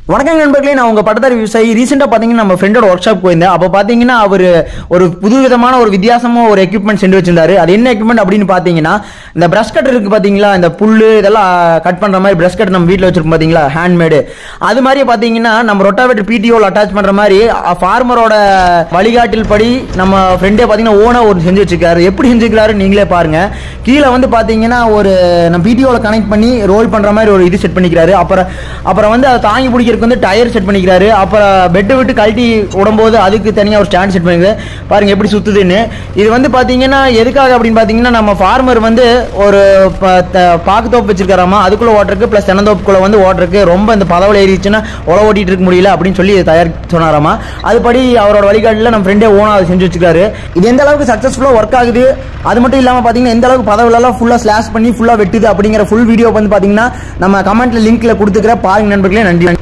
வணக்கம் நண்பர்களே நான் உங்க பட்டதாரி விவசாயி ரீசெண்டாக பார்த்தீங்கன்னா நம்ம ஃப்ரெண்டோட ஒர்க் ஷாப் போயிருந்தேன் அப்போ பார்த்தீங்கன்னா அவர் ஒரு புது விதமான ஒரு வித்தியாசமாக ஒரு எக்யூப்மெண்ட் செஞ்சு வச்சிருந்தாரு அது என்ன எக்யூப்மெண்ட் அப்படின்னு பார்த்தீங்கன்னா இந்த பிரஷ் கட்டர் இருக்கு பார்த்தீங்களா இந்த புல்லு இதெல்லாம் கட் பண்ணுற மாதிரி பிரஷ் கட்டர் நம்ம வீட்டில் வச்சிருப்போம் பார்த்தீங்களா ஹேண்ட்மேடு அது மாதிரி பார்த்தீங்கன்னா நம்ம ரொட்டாவேட்டர் பிடிஓவில் அட்டாச் பண்ணுற மாதிரி ஃபார்மரோட வழிகாட்டில் படி நம்ம ஃப்ரெண்டே பார்த்தீங்கன்னா ஓனாக ஒரு செஞ்சு வச்சிருக்காரு எப்படி செஞ்சுக்கிறாரு நீங்களே பாருங்க கீழே வந்து பார்த்தீங்கன்னா ஒரு நம்ம பிடிஓவில் கனெக்ட் பண்ணி ரோல் பண்ணுற மாதிரி ஒரு இது செட் பண்ணிக்கிறாரு அப்புறம் அப்புறம் வந்து அதை தாங்கி பிடிக்கிறதுக்கு வந்து டயர் செட் பண்ணிக்கிறாரு அப்புறம் பெட்டை விட்டு கழட்டி விடும்போது அதுக்கு தனியாக ஒரு ஸ்டாண்ட் செட் பண்ணிக்கிறாரு பாருங்க எப்படி சுத்துதுன்னு இது வந்து பார்த்தீங்கன்னா எதுக்காக அப்படின்னு பார்த்தீங்கன்னா நம்ம ஃபார்மர் வந்து ஒரு ப- த- பாக்கு தோப்பு வச்சிருக்காராமா அதுக்குள்ள ஓட்டருக்கு ப்ளஸ் தென்னந்தோப்புக்குள்ள வந்து ஓட்டருக்கு ரொம்ப இந்த பதவல் ஏறிச்சுன்னா உழ ஓட்டிட்டு இருக்க முடியல அப்படின்னு சொல்லி இதை தயார் சொன்னாராமா அதுபடி அவரோட வழிகாட்டில் நம்ம ஃப்ரெண்டே ஓனா அதை செஞ்சு வச்சிருக்காரு இது எந்த அளவுக்கு சக்ஸஸ்ஃபுல்லாக ஒர்க் ஆகுது அது மட்டும் இல்லாமல் பார்த்தீங்கன்னா எந்த அளவுக்கு பதவிலெல்லாம் ஃபுல்லாக ஸ்லாஷ் பண்ணி ஃபுல்லாக வெட்டுது அப்படிங்கிற ஃபுல் வீடியோ வந்து பார்த்தீங்கன்னா நம்ம கமெண்ட்ல லிங்க்ல கொடுத்துக்கிற பாருங்க நண்பர்களே நன்றி